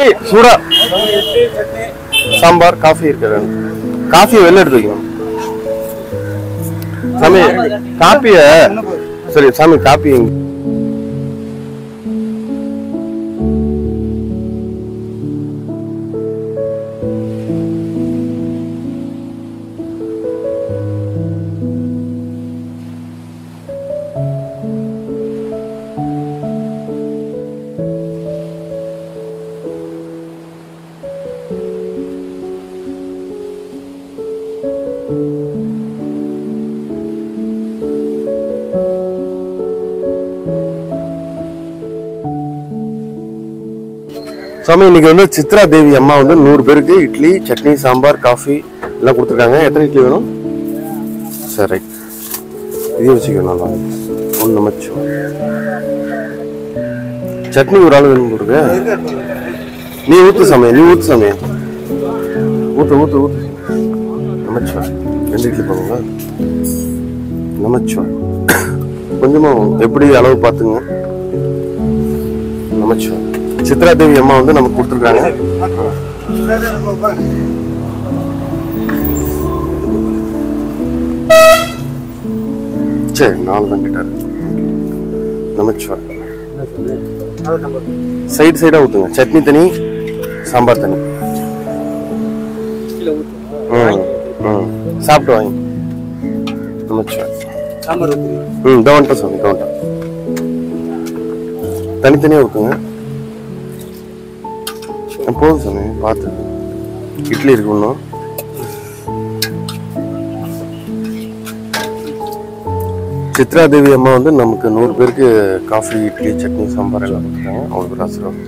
சூடா சாம்பார் காஃபி இருக்கு காஃபியை வெளில எடுத்து வைக்கணும் சாமி காப்பிய சரி சாமி காப்பி எங்க சாமி இன்னைக்கு வந்து சித்ரா தேவி அம்மா வந்து நூறு பேருக்கு இட்லி சட்னி சாம்பார் காஃபி எல்லாம் கொடுத்துருக்காங்க எத்தனை இட்லி வேணும் சரி ரைட் இதையும் வச்சுக்கணும் நல்லா ஒன்று மச்சம் சட்னி ஒரு ஆள் வேணும் கொடுக்க நீ ஊத்து சாமி நீ ஊத்து சாமி ஊத்து ஊத்து ஊத்து நமச்சிவா ரெண்டு இட்லி போடுங்க நமச்சிவா கொஞ்சமா எப்படி அளவு பார்த்துங்க நமச்சிவா சித்ரா தேவி அம்மா வந்து நமக்கு கொடுத்துருக்காங்க சரி நாலு தான் கிட்டாரு நமச்சிவா சைடு சைடா ஊத்துங்க சட்னி தனி சாம்பார் தனி ம் ம் சாப்பிட்டு வாங்க நமச்சிவா சாம்பார் ம் இதோ வந்துட்டேன் சாமி இதோ வந்துட்டேன் தனித்தனியாக ஊற்றுங்க போதும் சாமி பார்த்து இட்லி இருக்கு இன்னும் சித்ரா தேவி அம்மா வந்து நமக்கு நூறு பேருக்கு காஃபி இட்லி சட்னி சாம்பார் எல்லாம் கொடுத்துருக்காங்க அவங்களுக்கு ஒரு ஆசீர்வாதம்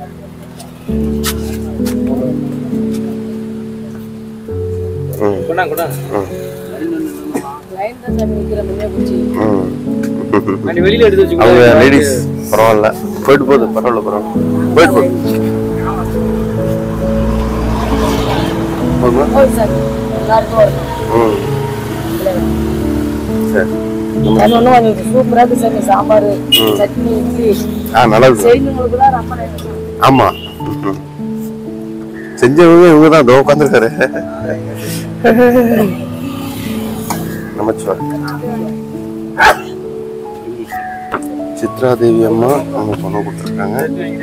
ம் கொண்டா கொண்டா ம் லைன் தான் சாமி நிக்கிற முன்னே பிடிச்சி ம் அண்ட் வெளியில எடுத்து வச்சுக்கோ அவங்க லேடிஸ் பரவாயில்ல போயிட்டு போகுது பரவாயில்ல பரவாயில்ல போயிட்டு போகுது போதுமா? போகுது சாமி எல்லாருக்கும் வரணும் ம் சரி அது ஒன்றும் அது சூப்பராக இருக்கு சாமி சாம்பார் சட்னி இட்லி ஆ நல்லது செய்யணுங்களுக்கு தான் ரொம்ப நன்றி சாமி. ஆமா ம். செஞ்சவங்க இவங்க தான் தோ உட்காந்துருக்காரு நமச்சிவாய் சித்ரா தேவி அம்மா அவங்க பொண்ணு கொடுத்துருக்காங்க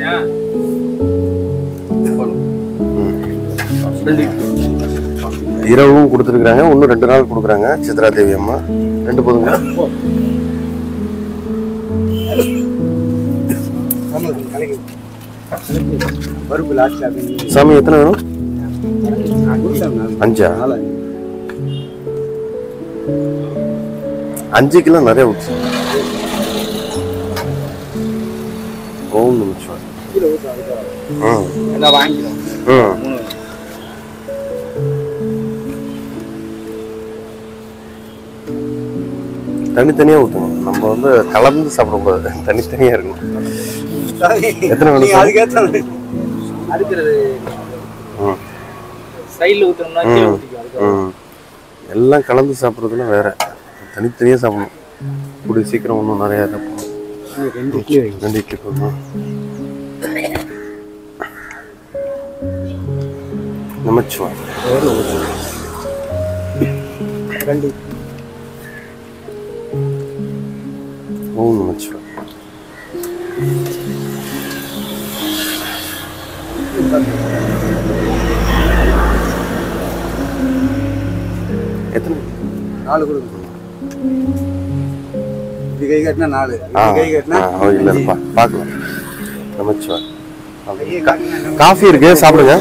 இரவும் கொடுத்துருக்காங்க இன்னும் ரெண்டு நாள் கொடுக்குறாங்க சித்ரா தேவி அம்மா ரெண்டு போதுங்க பருப்பு லாஸ்ட்ல அப்படி சாமி எத்தனை வேணும் அஞ்சா அஞ்சு கிலோ நிறைய ஊற்று ஓம் நிமிஷம் ம் எல்லாம் வாங்கிக்கலாம் ம் மூணு தனித்தனியா ஊற்றணும் நம்ம வந்து கலந்து சாப்பிடக்கூடாது தனித்தனியா இருக்கணும் எத்தனை வேணும் நீங்க சார்? அதுக்கேற்ற அடுக்கிறது ம் சைடுல ஊத்தணும்னா கீழே ம் ஊத்திக்கும் அதுக்கு ம் எல்லாம் கலந்து சாப்பிட்றதுல வேற தனித்தனியா சாப்பிடணும் கூடிய சீக்கிரம் ஒன்றும் நிறையா சாப்பிடணும் ரெண்டு இட்லி வைங்க ரெண்டு இட்லி போதுமா நமச்சிவாய் ரெண்டு ஓம் நமச்சிவாய் எத்தனை நாலு கொடுங்க இப்படி கை கட்டினா நாலு ஆ இப்படி கை கட்டினா ஆ, ஓ, இல்ல இல்லப்பா பார்க்கலாம் நமச்சிவாய் கையை காட்டினா காஃபி இருக்கு சாப்பிடுங்க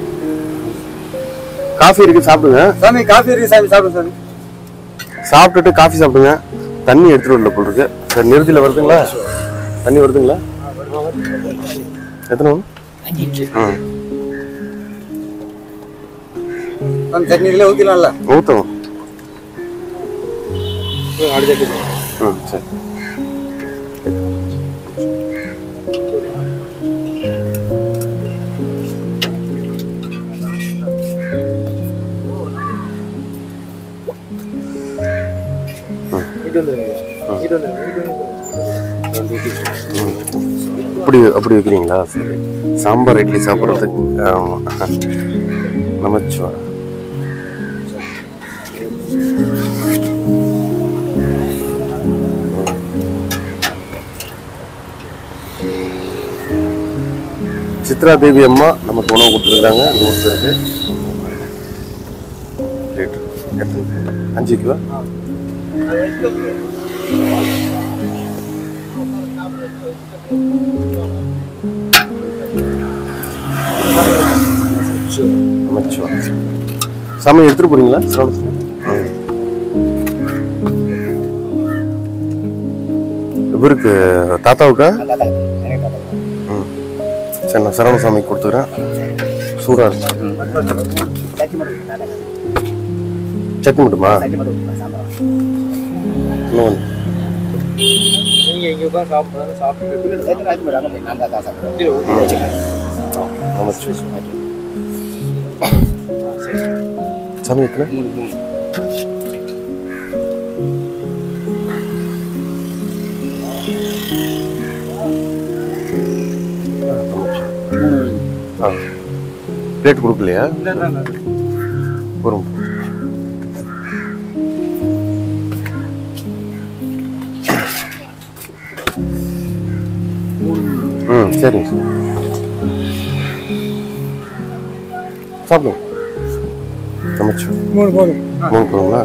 காஃபி இருக்கு சாப்பிடுங்க சாமி காஃபி இருக்கு சாமி சாப்பிடுங்க சாமி சாப்பிட்டுட்டு காஃபி சாப்பிடுங்க தண்ணி எடுத்துட்டு வரல போல் இருக்கு சரி நிறுத்தில வருதுங்களா தண்ணி வருதுங்களா எத்தனை வேணும்? ம் சாமி சட்னியில ஊத்திடலாம்ல ஊற்றணும் அடுத்த ம் சரி இது வந்து இது வந்து இது வந்து இப்படி அப்படி வைக்கிறீங்களா சரி சாம்பார் இட்லி சாப்பிட்றதுக்கு ஆமாம் நமச்சிவா சித்ரா தேவி அம்மா நமக்கு உணவு கொடுத்துருக்காங்க நூறு பேருக்கு ரேட் எத்தனை அஞ்சு கிலோ நமச்சிவா சாமி எடுத்துட்டு போறீங்களா சரவண சாமி? ம். இவருக்கு தாத்தாவுக்கா ம் சரி நான் சரவண சாமி கொடுத்துக்கிறேன் சூடாக இருக்கு சட்னி மட்டுமா இன்னும் கொஞ்சம். நீங்க இங்க உட்கார்ந்து சாப்பிடுறது சாப்பிட்டு நமச்சிவா சாமி எத்தனை ஆ பிளேட் கொடுக்கலையா வரும் ம் சரிங்க சாப்பிடுங்க சமைச்சு மூணு போதும் மூணு போதுங்களா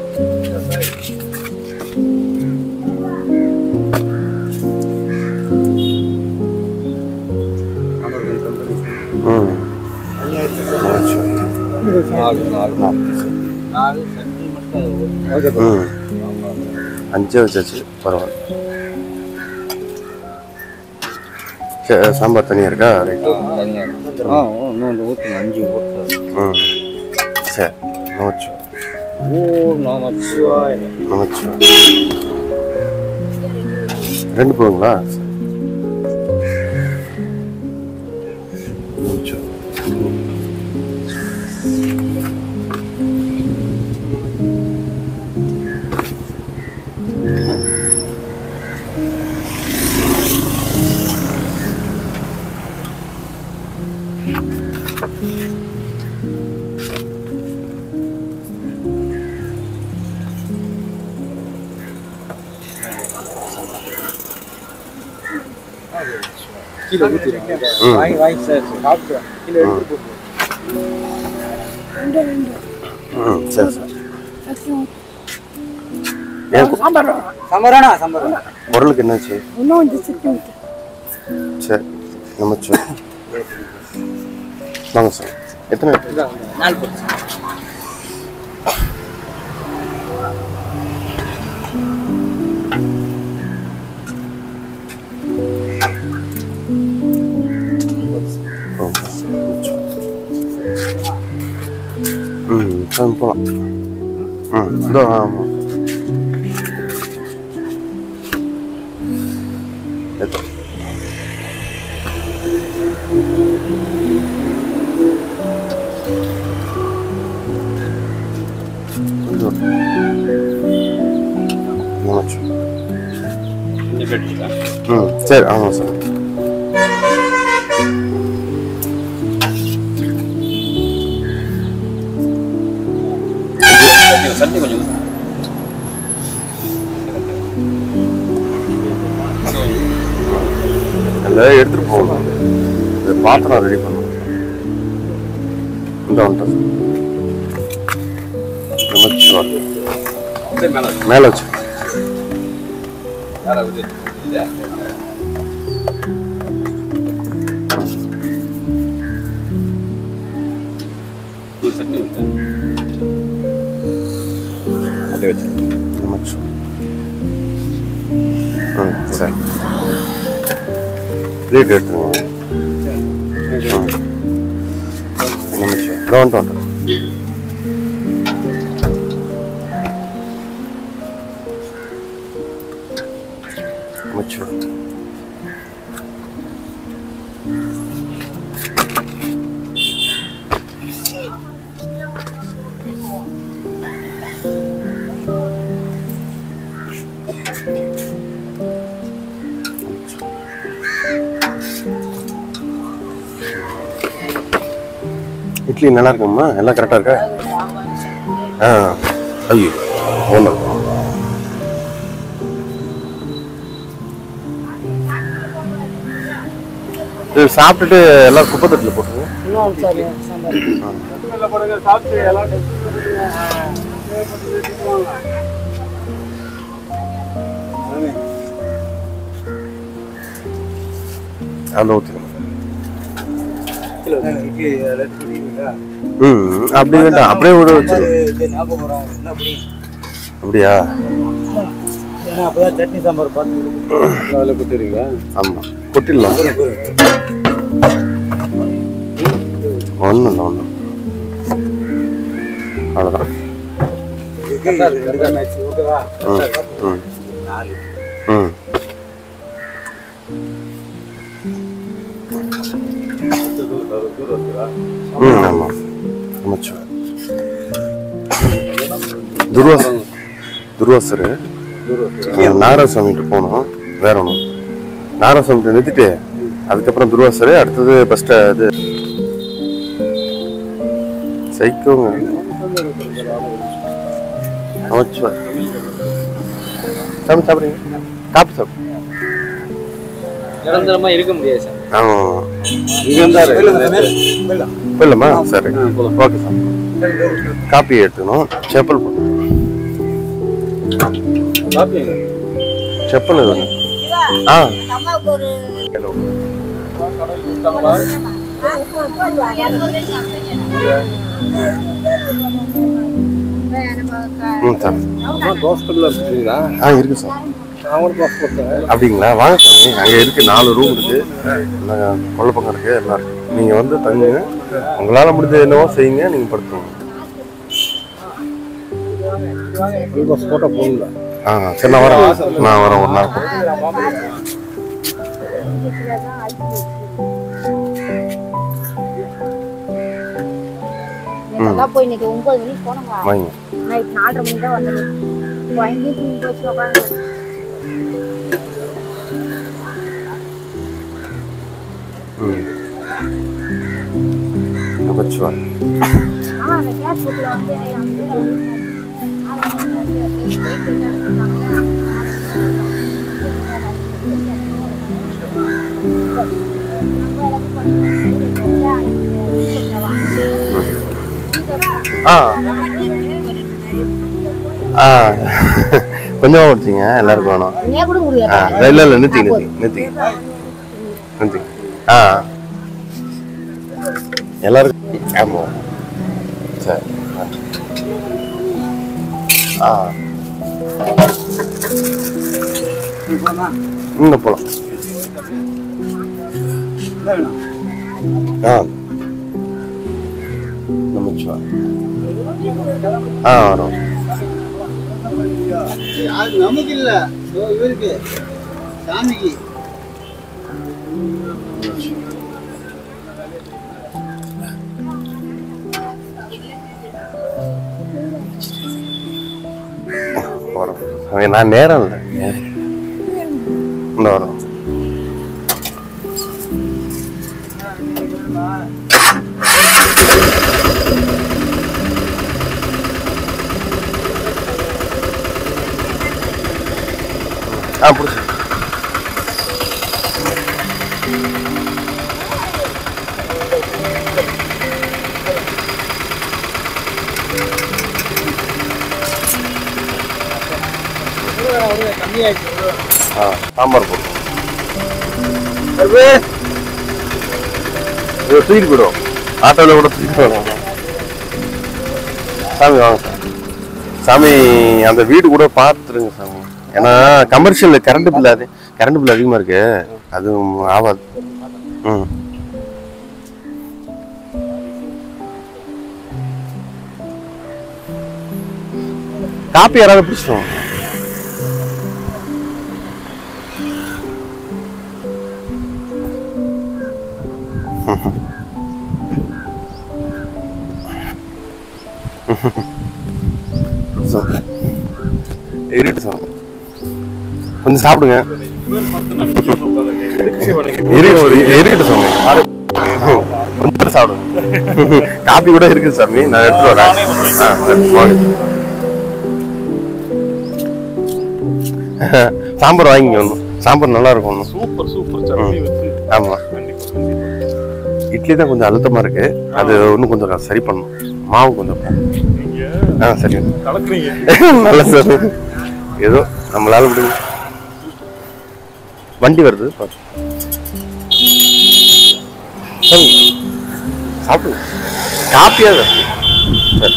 ம் சமைச்சு ம் அஞ்சே வச்சாச்சு பரவாயில்ல சரி சாம்பார் தனியாக இருக்கா ரைட் அஞ்சு ம் சரி நமச்சு ஓ நமச்சிவாய நமச்சு ரெண்டு போதுங்களா நமச்சு கீழே ஊத்திடுங்க ம். வாங்கி வாங்கி சார் சாப்பிட்டு கீழே எடுத்து போட்டு ம் சரி சார் ஏன் கு- சாம்பார் சம்பரானா சம்பரானா குரலுக்கு என்னாச்சு இன்னும் கொஞ்சம் சிக்கி விட்டு சரி நமச்சு வாங்க சார் எத்தனை நாலு போட்டு ம் சரி போகலாம் ம் இதோ ஆமாம் எத்தனை இதோ. நமச்சு ம் சரி ஆமாம் சார் சட்னி கொஞ்சம் எல்லாம் எடுத்துட்டு போகணும் இது பாத்திரம் ரெடி பண்ணணும் இந்த வந்துட்டேன் நமச்சிவாய் மேலே வச்சு நமச்சிவாய் ம் சரி பிளேட் எடுத்துருங்க ம் நமச்சிவாய் இதோ வந்துட்டு வந்துட்டேன் நமச்சிவாய் இட்லி நல்லா இருக்கும்மா எல்லாம் கரெக்டாக இருக்கா ஆ ஐயோ ஒன்றும் இது சாப்பிட்டுட்டு எல்லாம் குப்பை தட்டில் போட்டுருங்க இன்னும் சார் சாம்பார் அதில் ஊற்றிக்கணும் கிலோ இட்லி ரெண்டு குடிங்களா ம் அப்படி வேண்டாம் அப்படியே விட வச்சு ஞாபகம் வரும் என்ன அப்படி அப்படியா ஏன்னா அப்பதான் சட்னி சாம்பார் பார்த்து அதில் கொடுத்துருங்க ஆமாம் கொட்டிடலாம் ஒன்றும் இல்லை ஒன்றும் அவ்வளோதான் ஓகேவா ம் ம் நாலு ம் ம் ஆமாம் அமைச்சுவேன் துர்வாச துர்வாசர் நாராசாமிகிட்ட போனோம் வேற ஒன்றும் நாராசாமிகிட்ட நிறுத்திட்டு அதுக்கப்புறம் துர்வாசர் அடுத்தது ஃபஸ்ட்டு இது சைக்கோங்க அமைச்சுவேன் சாமி சாப்பிடுங்க காப்பி சாப்பிடு நிரந்தரமா இருக்க முடியாது சார் ஆமாம் இங்க இருந்தாரு இல்லைம்மா சரி ஓகே சார் காப்பி எடுத்துக்கணும் செப்பல் போட்டு செப்பல் இது ஆ ஹலோ ம் சார் ஹாஸ்பிட்டல்ல இருக்கீங்களா ஆ இருக்கு சார் அவங்களுக்கு காசு கொடுத்தேன் அப்படிங்களா வாங்க சாமி அங்கே இருக்கு நாலு ரூம் இருக்கு எல்லாம் கொல்லப்பக்கம் இருக்கு எல்லாம் இருக்கு நீங்க வந்து தங்குங்க உங்களால முடிஞ்ச என்னவோ செய்யுங்க நீங்க படுத்துங்க போட்டோ போடல ஆ சரி நான் வரேன் நான் வரேன் ஒரு நாள் கூட. நேத்தெல்லாம் போய் இன்னைக்கு ஒன்பது மணிக்கு போனோங்க வாங்க நைட் நாலரை மணிக்கு தான் வந்தது வாங்கி தூங்கி போச்சு உட்காந்து ம் வச்சுவாங்க ஆனா அந்த கேஸ் புக்ல வந்து ஆ ஆ கொஞ்சமா முடிச்சிங்க எல்லாருக்கும் வேணும் நீ கூட முடியாது ஆ இல்லை இல்லை நிறுத்தி நிறுத்தி நிறுத்தி நிறுத்தி ஆ எல்லாருக்கும் ஆமாம் சரி ஆ இன்னும் போகலாம் ஆ நமச்சிவா ஆ வரோம் நமக்கு இல்ல இவருக்கு சாமிக்கு வரோம் அவன் நான் நேரம் இல்லை இந்த வரோம் ஆ பிடிச்சி ஆ சாம்பார் போடுவோம் இது தூக்கிட்டு போயிடும் ஆட்டோவில் கூட தூக்கிட்டு போயிடும் சாமி வாங்க சார் சாமி அந்த வீடு கூட பார்த்துருங்க சாமி ஏன்னா கமர்ஷியல் கரண்ட் பில் அது கரண்ட் பில் அதிகமாக இருக்கு அது ஆகாது ம் காப்பி யாராவது பிடிச்சிடும் இருட்டு சார் கொஞ்சம் சாப்பிடுங்க இரு- இருக்கட்டும் சாமி கொஞ்சம் கூட சாப்பிடுங்க காப்பி கூட இருக்கு சாமி நான் எடுத்துட்டு வரேன் ஆ, சரி, வாங்க. சாம்பார் வாங்கிங்க ஒன்றும் சாம்பார் நல்லா இருக்கும் ஒன்றும் சூப்பர் சூப்பர் சட்னி வச்சு ஆமா கண்டிப்பா கண்டிப்பா இட்லி தான் கொஞ்சம் அழுத்தமா இருக்கு அது இன்னும் கொஞ்சம் சரி பண்ணணும் மாவு கொஞ்சம் போடணும். நீங்க ஆ சரி கலக்குறீங்க நல்ல சார் ஏதோ நம்மளால முடியும் வண்டி வருது பாரு. சரி சாப்பிடு காப்பியா தான் சரி.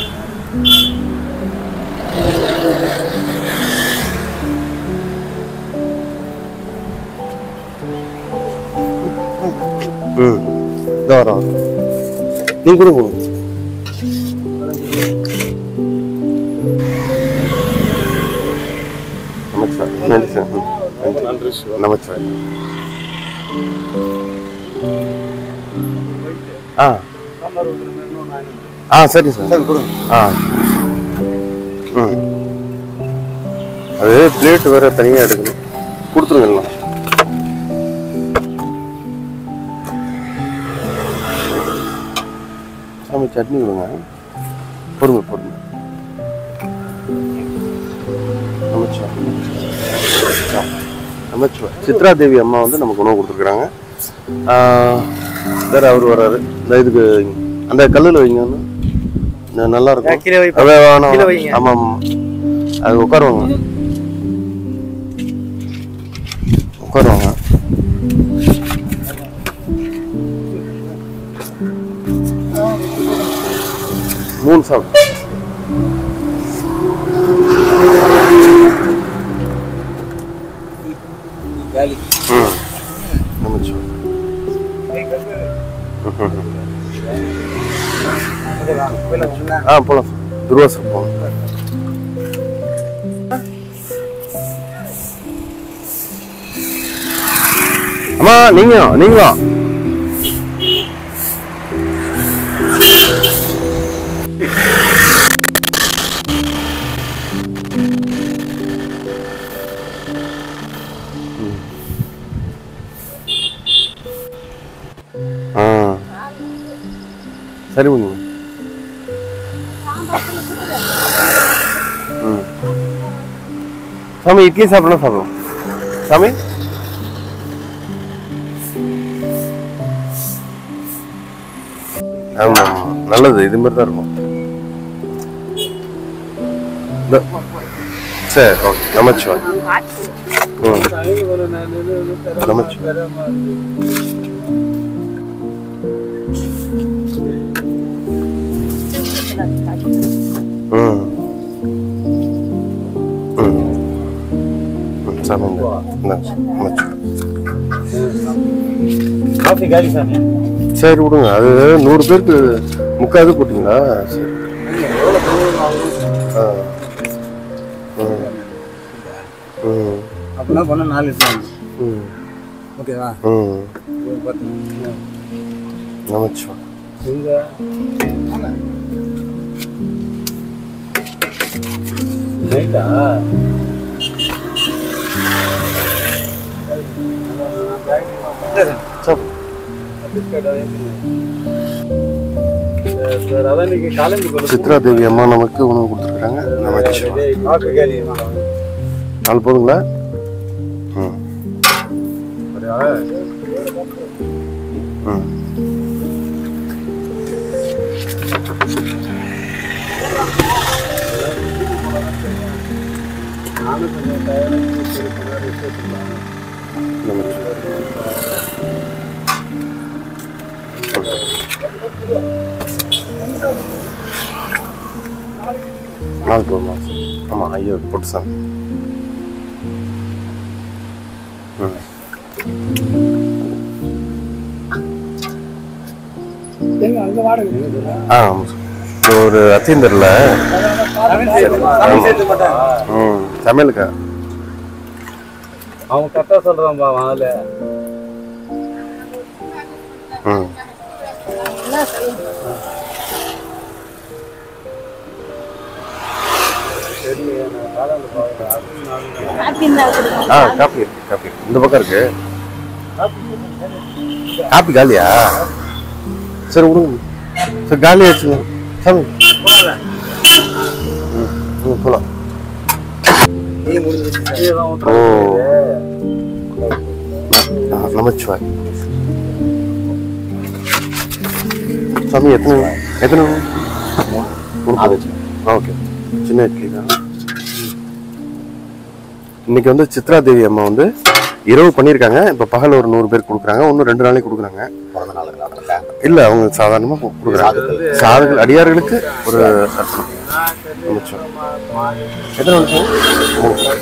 ம் இதோ வரோம் நீங்க கூட கொடுங்க நமஸ்கார் நன்றி சார் ம், நன்றி நன்றி சிவா நமஸ்கார் ஆ ஆ சரி சார் ஆ ம் அது பிளேட் வேற தனியாக எடுக்கணும் கொடுத்துருங்கண்ணா சாமி சட்னி கொடுங்க பொறுமை பொறுமை நமச்சிவாய் நமச்சிவாய் சித்ரா தேவி அம்மா வந்து நமக்கு உணவு கொடுத்துருக்குறாங்க வேற அவர் வராரு இந்த இதுக்கு அந்த கல்லில் வைங்க ஒண்ணு. ந- நல்லா இருக்கும் கீழே வை. அவே வேணாம். கீழே வைங்க. ஆமா ஆமா அது உட்காருவாங்க உட்காருவாங்க மூணு சாப்பிடு காலி ம் நமச்சிவாய் ஆ போலாம் துருவாசர் போகலாம் அம்மா நீங்க நீங்க ஆ சரி பண்ணுங்க ம் சாமி இட்லி சாப்பிடலாம் சாப்பிடும் சாமி ஆமா ஆமா நல்லது இது மாதிரி தான் இருக்கும் இந்த- சரி ஓகே நமச்சிவாய் ம் நமச்சிவாய் ம் ம் ம் சாமி இந்த இந்தாங்க, நமச்சிவாய் காஃபி காலி சாமி சரி விடுங்க அது நூறு பேருக்கு முக்காது போட்டிங்களா சரி ஆ ம் ம் அப்படின்னா பண்ண நாலு லிட்டர் ம் ஓகேவா ம் ஒரு பத்து நிமிஷம். நமச்சிவாய் இங்க நைட்டா சார் அதான் இன்னைக்கு காலேஜ் சித்ரா தேவி அம்மா நமக்கு உணவு கொடுத்துருக்காங்க நமச்சிவாய் காஃபி காலி நாலு போதுங்களா ம் ம் நாலு போதுமா ஆமாம் ஐயோ போட்டு சார் ம் ஆ ஆமாம் சார். இது ஒரு அத்தீந்தரில் சேர்த்து மாட்டாங்க ம் சமையலுக்கா அவன் கரெக்டா சொல்றான்பா வாழ ம் ஆ காப்பி இருக்கு காப்பி இருக்கு. இந்த பக்கம் இருக்கு காப்பி காலியா சரி விடுங்க சரி காலி ஆச்சுங்க சாமி ம், ம் போலாம் நீ முடிஞ்சிச்சு ஓ ஆ, நமச்சிவாய் சாமி எத்தனை எத்தனை ஓகே சின்ன இட்லி தான் இன்னைக்கு வந்து சித்ரா தேவி அம்மா வந்து இரவு பண்ணியிருக்காங்க இப்போ பகல் ஒரு நூறு பேர் கொடுக்குறாங்க இன்னும் ரெண்டு நாளைக்கு கொடுக்குறாங்க பிறந்த நாளுக்கு நடக்கல இல்லை அவங்க சாதாரணமாக கொடுக்குறாங்க சாதுகள் அடியார்களுக்கு ஒரு சட்டம் நமச்சிவாய் எத்தனை நிமிஷம் மூணு.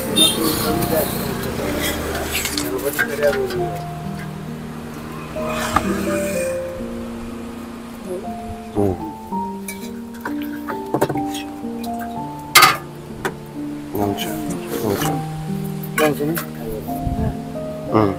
ம். நிமிஷம், நிமிஷம். ம்.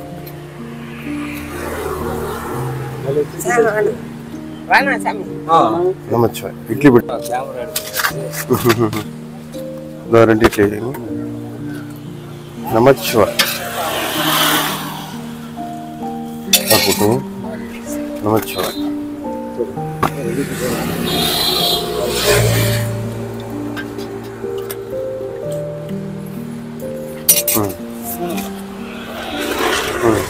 வேணாம் சாமி நமச்சிவாய் இட்லி பிடி கேமரா எடுத்து இதோ ரெண்டு இட்லி வைங்க. நமச்சிவாய் ஆ, போட்டுங்க. நமச்சிவாய் ம். ம்.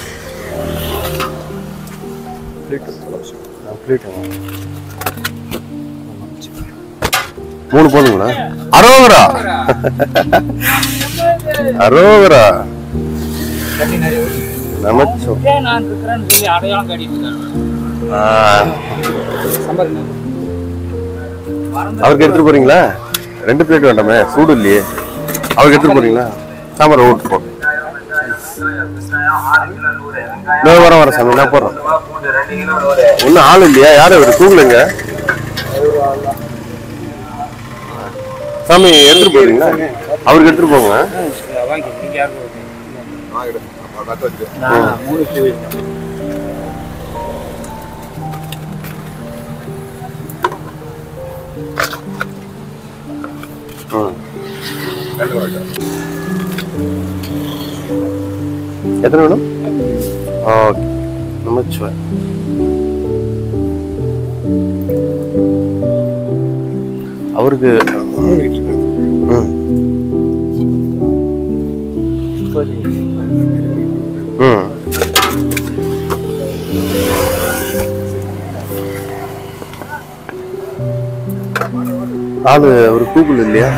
ஆ, plate வாங்க. மூணு போதுங்களா அரோகரா அரோகரா தண்ணி நிறைய ஊத்தி. நமச்சோ நான் இருக்கிறேன்னு சொல்லி அடையாளம் காட்டிட்டு இருக்காங்க சாம்பார் என்ன? அவருக்கு எடுத்துட்டு போறீங்களா ரெண்டு பிளேட் வேண்டாமே சூடு இல்லையே அவருக்கு எடுத்துட்டு போறீங்களா சாம்பார் ஓட்டு போடு நான் வரேன் வரேன் சாமி நான் போடுறேன் ஒன்றும் ஆள் இல்லையா யாரும் இவர் கூகுளுங்க சாமி எடுத்துட்டு போறீங்களா அவருக்கு எடுத்துட்டு போங்க வாங்கி நீங்க யாருக்கு நான் மூணு பூ ம். எத்தனை வேணும் ஓகே நமச்சிவாய் அவருக்கு ம் ம் ஆளு ஒரு கூகுள் இல்லையா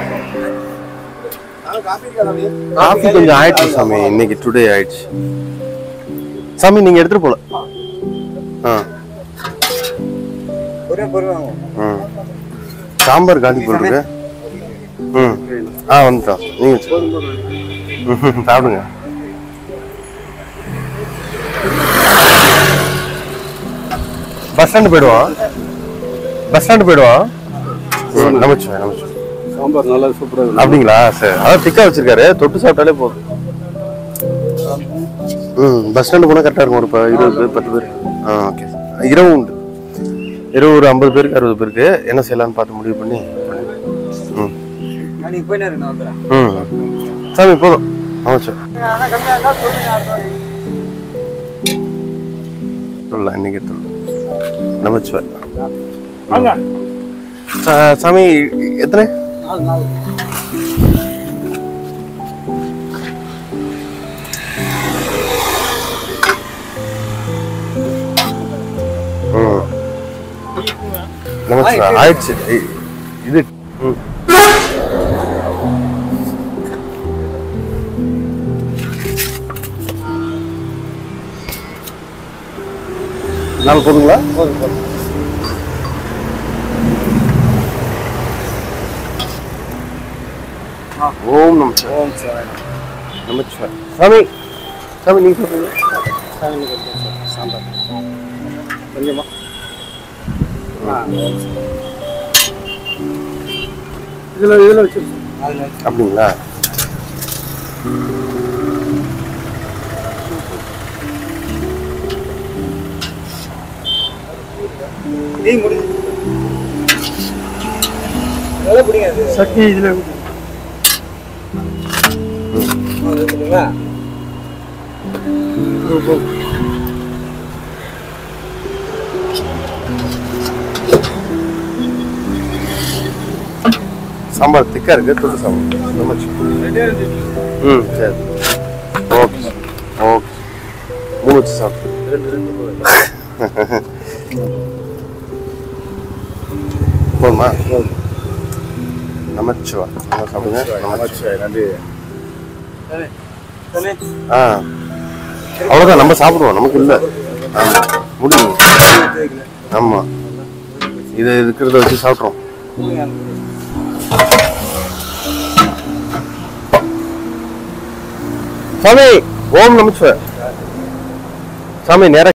காஃபி கொஞ்சம் ஆயிடுச்சு சாமி இன்னைக்கு டுடே ஆயிடுச்சு சாமி நீங்க எடுத்துட்டு போல ஆ பொறுமை பொறுமை வாங்க. ம் சாம்பார் காலி போட்டுருக்கு ம் ஆ வந்துட்டோம் நீங்க ம், சாப்பிடுங்க பஸ் ஸ்டாண்டு போயிடுவான் பஸ் ஸ்டாண்டு போயிடுவான் ம், நமச்சிவாய் நமச்சிவாய் சாம்பார் நல்லா சூப்பரா அப்படிங்களா சரி அதான் திக்கா வச்சிருக்காரு தொட்டு சாப்பிட்டாலே போதும் ம் பஸ் ஸ்டாண்டு போனால் கரெக்டாக இருக்கும் ஒரு ப- இருபது பேர் பத்து பேர் ஆ ஓகே இரவு உண்டு இரவு ஒரு ஐம்பது பேருக்கு அறுபது பேருக்கு என்ன செய்யலாம்னு பார்த்து முடிவு பண்ணி ம் நான் நீங்க போய் நேரம் நான் வந்துடுறேன் ம் சாமி போதும் ஆமாம் சார் சொல்லலாம் இன்னைக்கு சொல்லலாம் நமச்சிவாய் சா- சாமி எத்தனை ம் நமச்சிவாய் ஆயிடுச்சு இ- இது ம் நாலு போதுங்களா போதும் போதும் ஓம் நமச்சிவாய் ஓம் சிவாய் நமச்சிவாய் சாமி சாமி நீங்க சொல்றீங்க சாமி கொஞ்சம் சாம்பார் கொஞ்சமா ஆ ஓம் சிவாய். இதுல இதுல வச்சிருக்கோம் நாலு நாள் அப்படிங்களா நீ முடிஞ்சு எவ்வளோ பிடிக்காது சட்னி இதுல இருக்குங்களா சாம்பார் திக்கா இருக்கு தொட்டு சாப்பிடும் நமச்சிவாய் ம் சரி ஓகே ஓகே மூணு வச்சு சாப்பிட்டு ரெண்டு ரெண்டு போதும். போதுமா நமச்சிவா என்ன சாப்பிடுங்க நமச்சிவாய் நமச்சிவாய், நன்றி சரி. சரி. ஆ அவ்வளோதான் நம்ம சாப்பிடுவோம் நமக்கு இல்லை ஆமாம் முடியும் ஆமாம் இது இருக்கிறத வச்சு சாப்பிட்றோம் சாமி ஓம் நமச்சிவாய் சாமி நேரா